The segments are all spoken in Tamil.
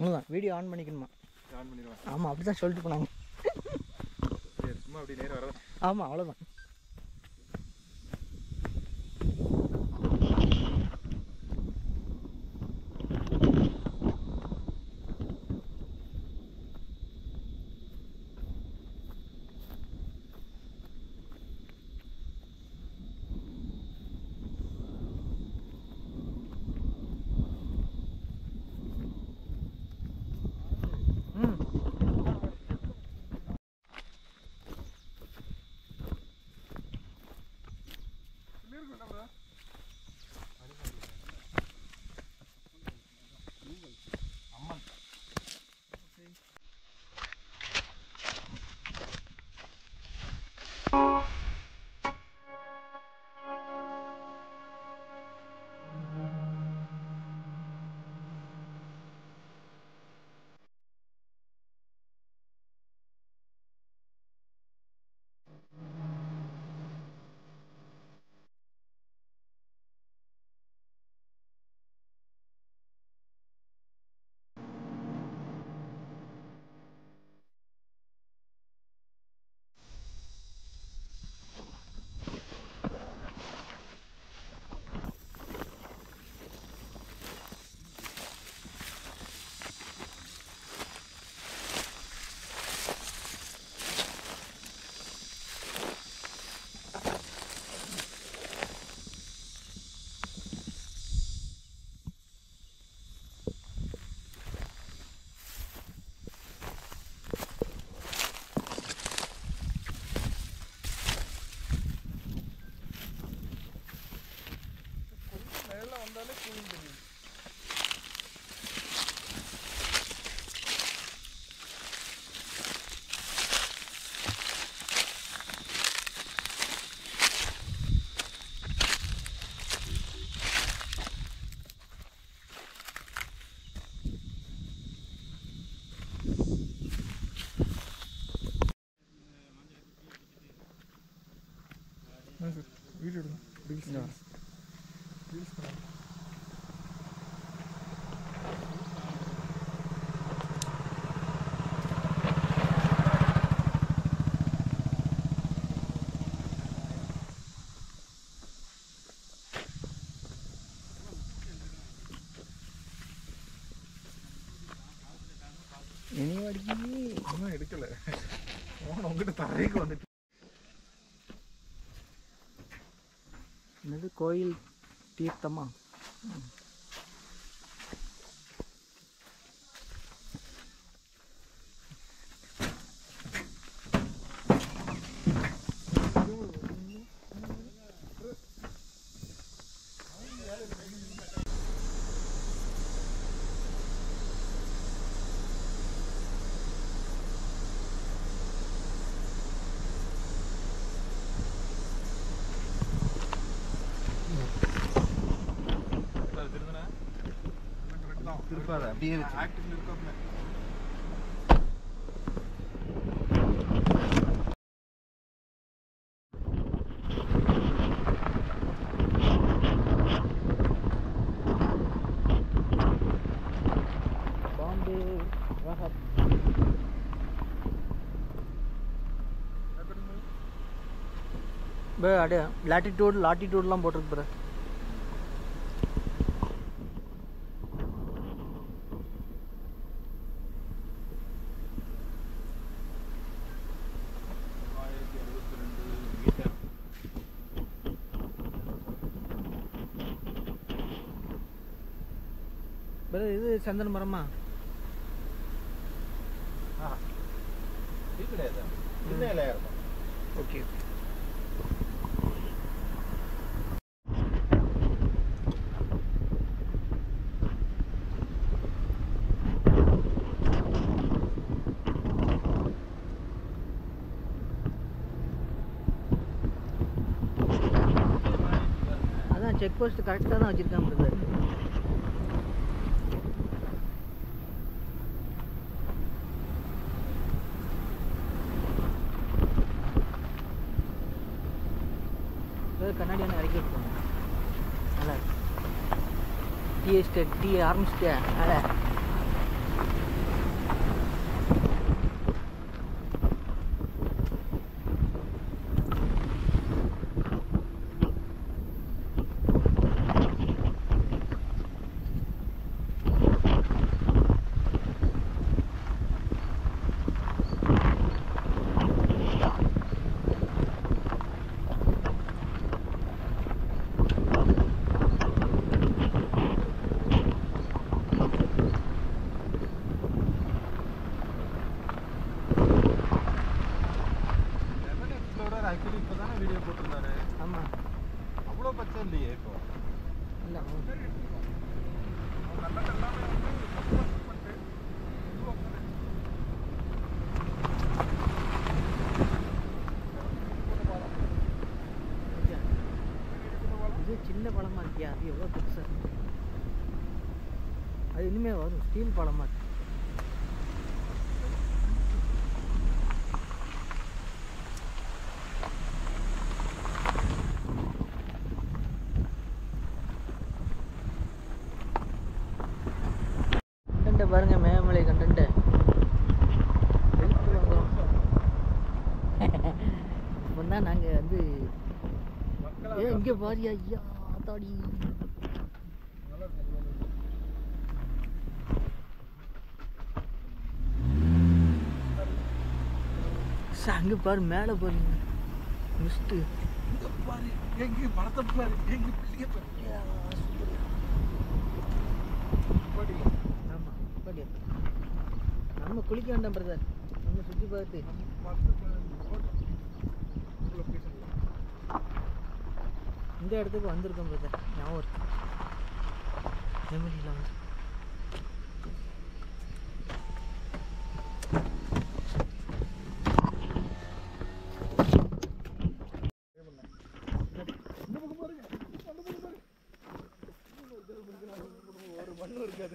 அவ்வளோதான் வீடியோ ஆன் பண்ணிக்கணுமா ஆன் பண்ணிடுவேன் ஆமாம் அப்படி தான் சொல்லிட்டு போனாங்க சரி சும்மா அப்படி நேரம் வரதான் ஆமாம் அவ்வளோதான் ம் வீடியோ எடுங்க ரீல்ஸ் ரீல்ஸ் பண்ணலாம் இனி வரைக்கும் இன்னும் எடுக்கல ஃபோன் உங்ககிட்ட தரைக்கு வந்துட்டு என்னது கோயில் தீர்த்தமா திருப்பாத அப்படியே ஆக்டிவ் இருக்காப்ல பாம்பே ரஹத் பே அப்படியே லாட்டிடியூட் லாட்டிடியூட்லாம் போட்டிருக்கு ப்ரோ ஆயிரத்தி அறுபத்தி ரெண்டு மீட்டர் ப்ரோ இது சந்தன மரமா இது கிடையாது சின்ன இலையா இருக்கும் ஓகே அதான் செக் போஸ்ட் கரெக்டாக தான் வச்சுருக்கான் பிரதர் கண்ணாடி ஒன்று இறக்கி விட்டுருவாங்க நல்லா இருக்கு டீ எஸ்டேட் டீ ஆரம்பிச்சிட்டியா நல்லா அது இனிமே வரும் ஸ்டீல் பாலமா இருக்கு கண்டென்ட்டை பாருங்க மேகமலை கண்டென்ட்டை எடுத்து வாங்குறோம் இப்போ தான் நாங்கள் வந்து ஏ இங்கே பாரியா ஐயா தாடி அங்கே பாரு மேலே போறீங்க மிஸ்ட்டு இங்க பாரு எங்க படத்தை பாரு எங்க பிள்ளைங்க பாரு ஆமாம் பட் நம்ம குளிக்க வேண்டாம் பிரதர் நம்ம சுற்றி பார்த்து இந்த இடத்துக்கு வந்திருக்கோம் பிரதர் ஞாபகம் இருக்கு மெமரியில் வந்து ஒரு மண்ணு இருக்காது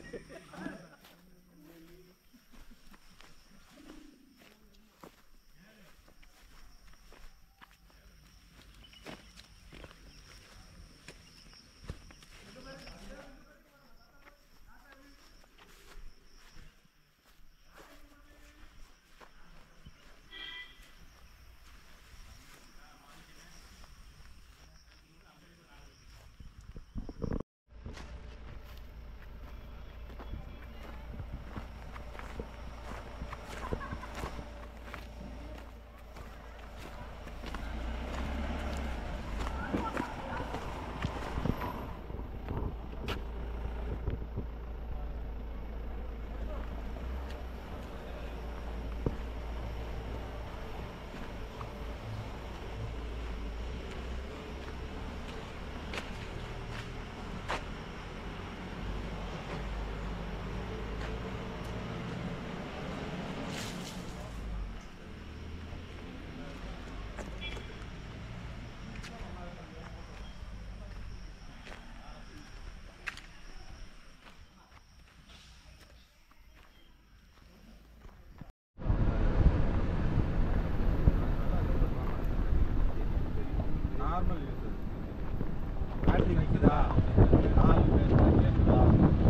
நார்மல் யூஸ் பேட்டரி நிற்குதா நாலு பேர் ஏற்றுதா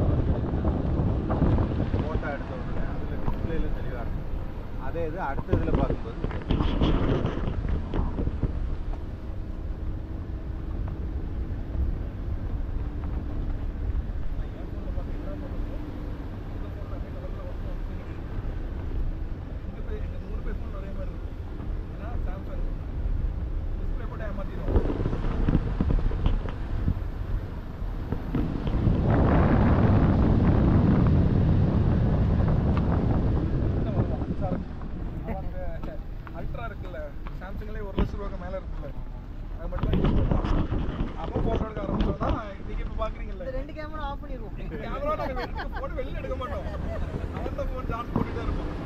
ஃபோட்டோ எடுத்த உடனே அதில் டிஸ்பிளேல தெளிவாக இருக்கும் அதே இது அடுத்த இதில் பார்க்கும்போது அல்ட்ரா இருக்குல்ல சாம்சங்லேயே ஒரு லட்ச ரூபாய்க்கு மேலே இருக்குல்ல அது மட்டும் தான் யூஸ் பண்ணுவோம் அப்போ ஃபோட்டோ எடுக்க ஆரம்பிச்சோம்னா நீங்கள் இப்போ பார்க்குறீங்கல்ல ரெண்டு கேமரா ஆஃப் பண்ணிடுவோம் கேமரா நாங்கள் எடுக்க ஃபோன் வெளில எடுக்க மாட்டோம் அவன் தான் ஃபோன் சார்ஜ் போட்டுட்டு தான் இருப்போம்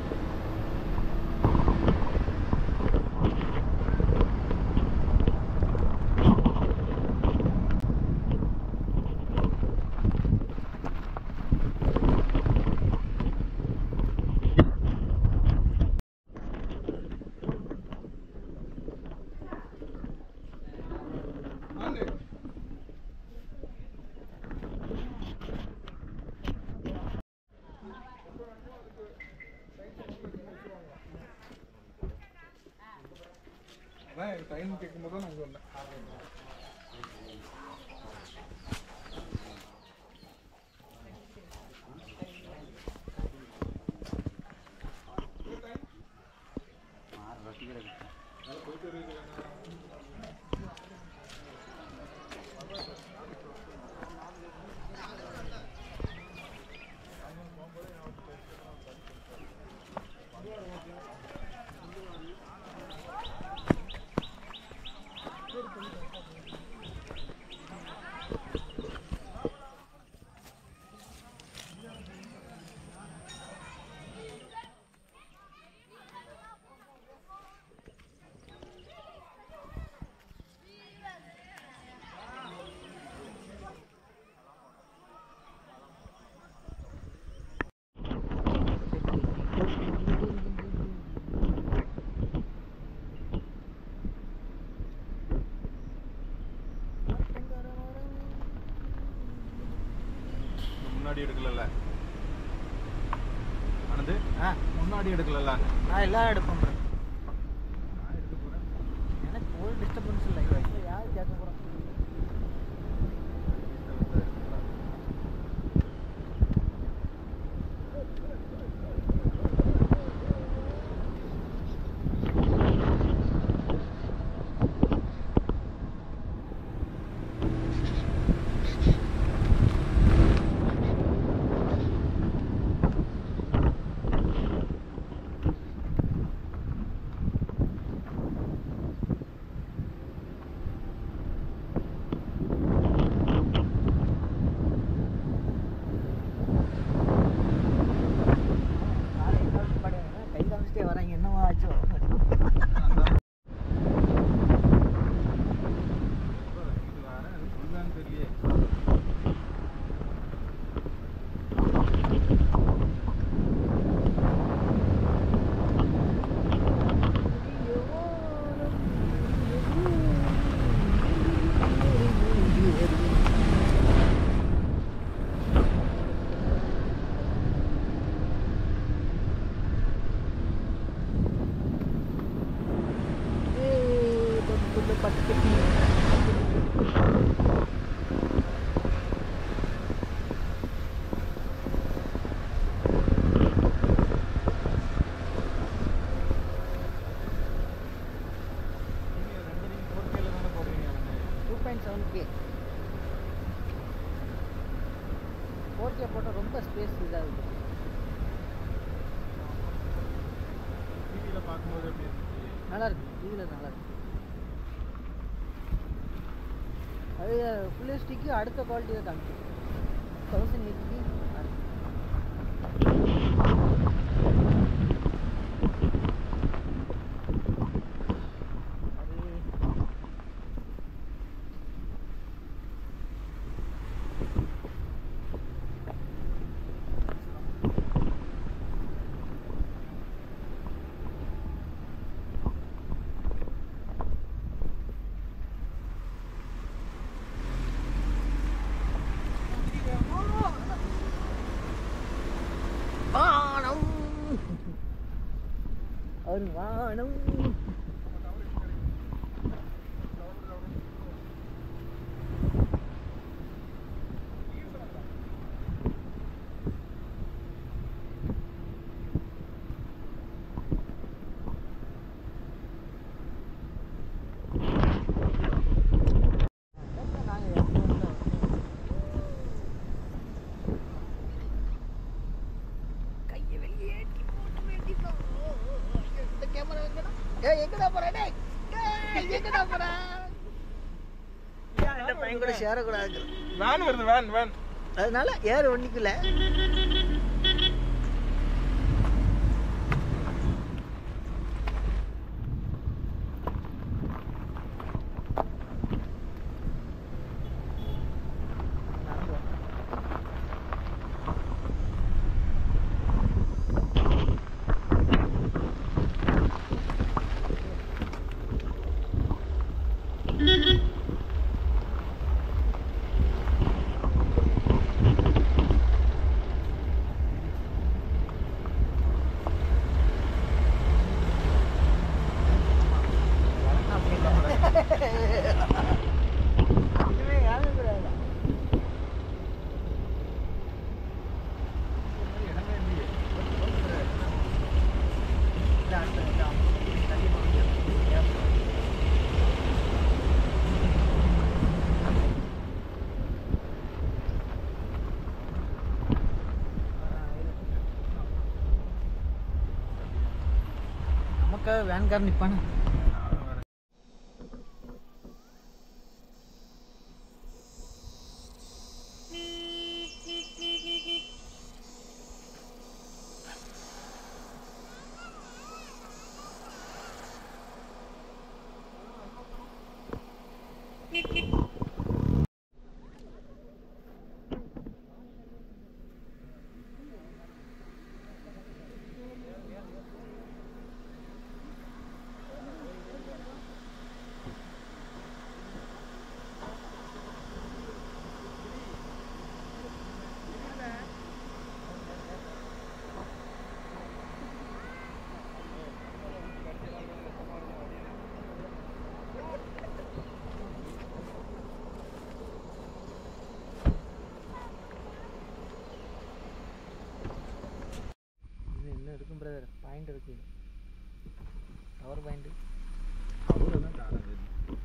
வாங்க அதான் டைம் கேட்கும்போது தான் நான் சொன்னேன் முன்னாடி எடுக்கலல்ல ஆனது ஆ முன்னாடி எடுக்கலல்ல நான் எல்லாம் எடுப்பேன் bro. நான் எடுக்க போறேன் எனக்கு ஒரு டிஸ்டர்பன்ஸ் இல்லை இல்லை யார் கேட்க போகிறோம் கை காமிச்சிட்டே வராங்க என்னவா ஆச்சோ தெரியலையே நீங்க ரெண்டு நீங்க ஃபோர் கேல தானே போடுறீங்க வந்து two point seven K four K போட்டால் ரொம்ப ஸ்பேஸ் இதாகுது டிவியில் பார்க்கும்போது எப்படி இருந்துச்சு நல்லா இருக்கு இதில் நல்லா இருக்கு அது ஃபுல் ஹெச்டிக்கு அடுத்த குவாலிட்டி தான் காமிக்கும் தௌசண்ட் எயிட்டி வானம் ஒரு வானம் கையை வெளியே ஏற்றி போட்டு வேண்டியதோ இந்த கேமரா எங்கடா ஏய் எங்கடா போற டேய் டேய் எங்கடா போற இந்த பையன் கூட சேரக்கூடாது வேன் வருது வேன் வேன் அதனால ஏர் ஒன்னிக்கல இனிமே யாரும் கூடாது இடமே இல்லையே நமக்காக வேன்கார் நிப்பானே பாயிண்ட் இருக்கு டவர் பாயிண்ட் அவரை தான் காரணம் தெரியும்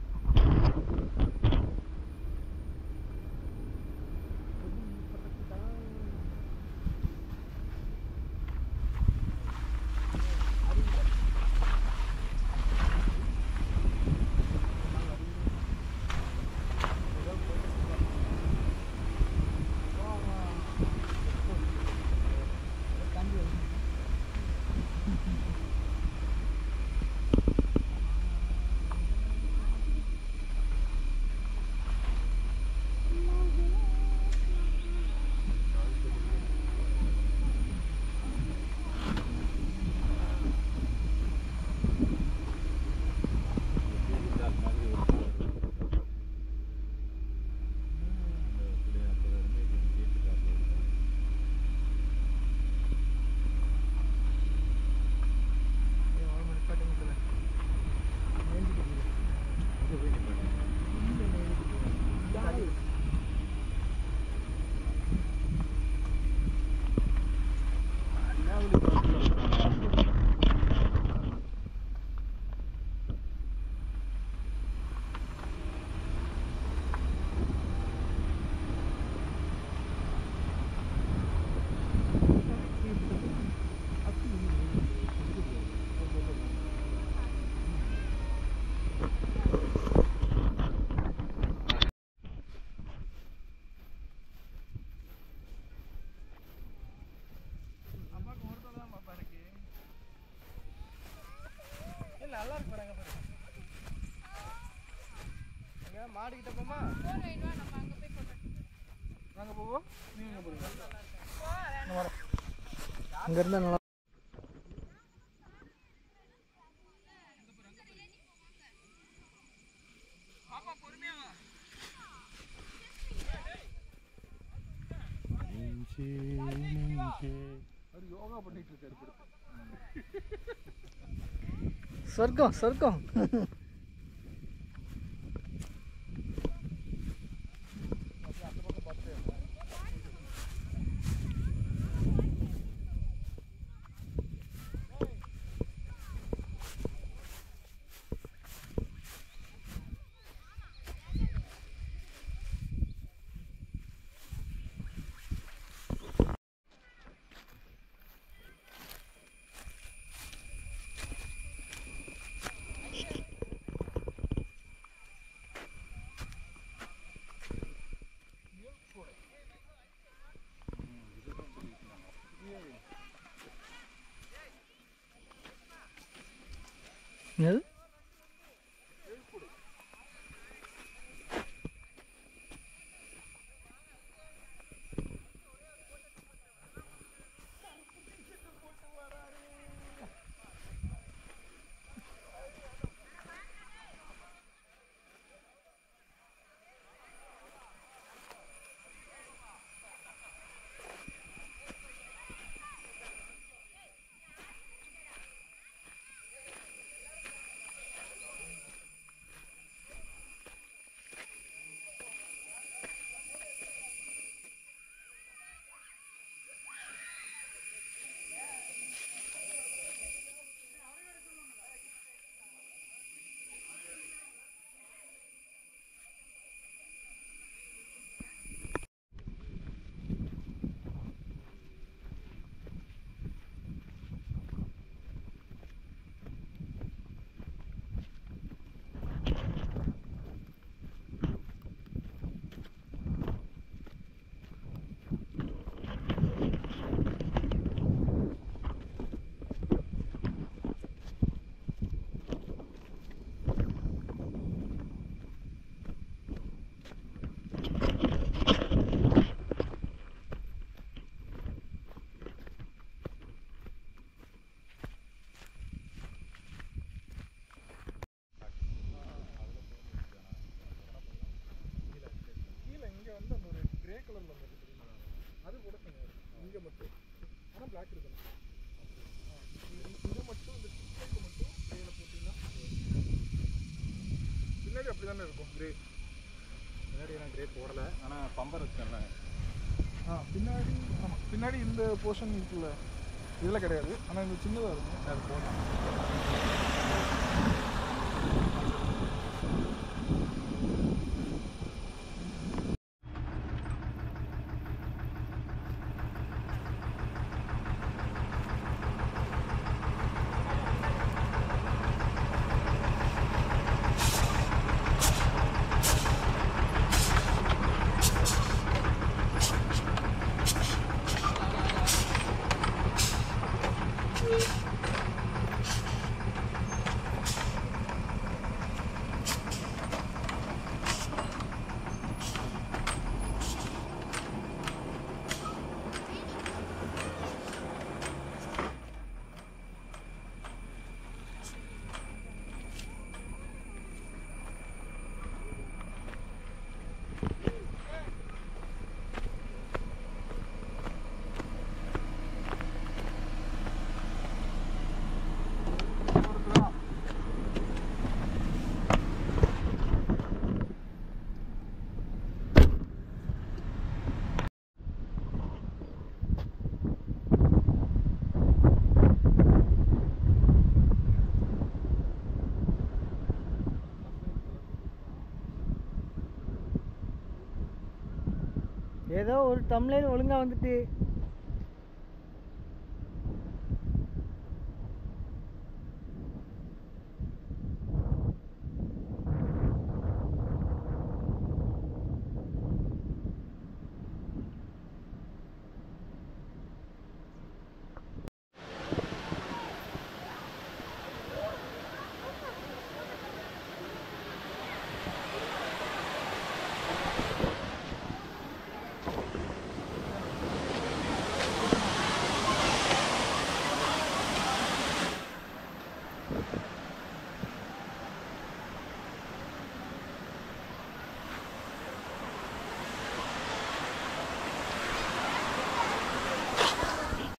அது மாதிரி ஒரு அந்த பிள்ளைய அப்போ இருந்து இப்படி கேட்டுக்காப்புல இருக்கும். அங்க போய் நிப்பாட்டு. அம்மாக்கு ஒரு தடவை தான் பாப்பா இருக்கு இல்ல நல்லா இருக்கு பாருங்க பாருங்க அங்க மாடிக்கிட்ட போமா நாங்க போவோம் நீங்க போறீங்க நான் வரேன் அங்கே இருந்தால் நல்லா அவர் யோகா பண்ணிட்டு இருக்காரு படுத்து சொர்க்கம் சொர்க்கம் அப்படியே அந்த பக்கம் பார்த்துட்டே இருந்தேன். என்னது கீழே இங்க வந்து அந்த ஒரு கிரே கலர்ல வந்து தெரியுமா அது கூட இங்க மட்டும் ஆனா பிளாக் இருக்கணும் ஆ, இது இது மட்டும் இந்த டிக்கெட் மட்டும் கிரேல போட்டீங்கன்னா பின்னாடி அப்படிதானே இருக்கும் கிரே முன்னாடி நான் கிரேட் போடல ஆனால் பம்பர் வச்சேன்ல ஆ பின்னாடி ஆமா பின்னாடி இந்த போர்ஷன் இருக்குல்ல இதில் கிடையாது ஆனால் இந்த சின்னதாக இருக்கும் அது போதும் ஏதோ ஒரு தமிழில் ஒழுங்கா வந்துட்டு